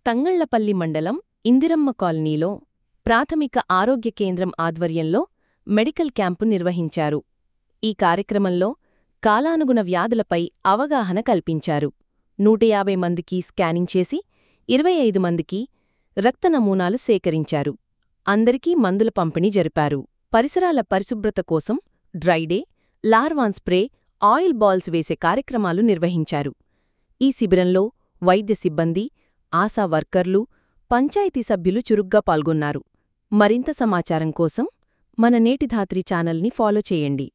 తంగళ్లపల్లి మండలం ఇందిరమ్మ కాలనీలో ప్రాథమిక ఆరోగ్య కేంద్రం ఆధ్వర్యంలో మెడికల్ క్యాంపు నిర్వహించారు ఈ కార్యక్రమంలో కాలానుగుణ వ్యాధులపై అవగాహన కల్పించారు నూట యాభై మందికి స్కానింగ్ చేసి ఇరవై ఐదు మందికి రక్త నమూనాలు సేకరించారు అందరికీ మందుల పంపిణీ జరిపారు పరిసరాల పరిశుభ్రత కోసం డ్రైడే లార్వాన్ స్ప్రే ఆయిల్ బాల్స్ వేసే కార్యక్రమాలు నిర్వహించారు ఈ శిబిరంలో వైద్య సిబ్బంది ఆశా వర్కర్లు పంచాయతీ సభ్యులు చురుగ్గా పాల్గొన్నారు మరింత సమాచారం కోసం మన నేటి ధాత్రి ఛానల్ని ఫాలో చేయండి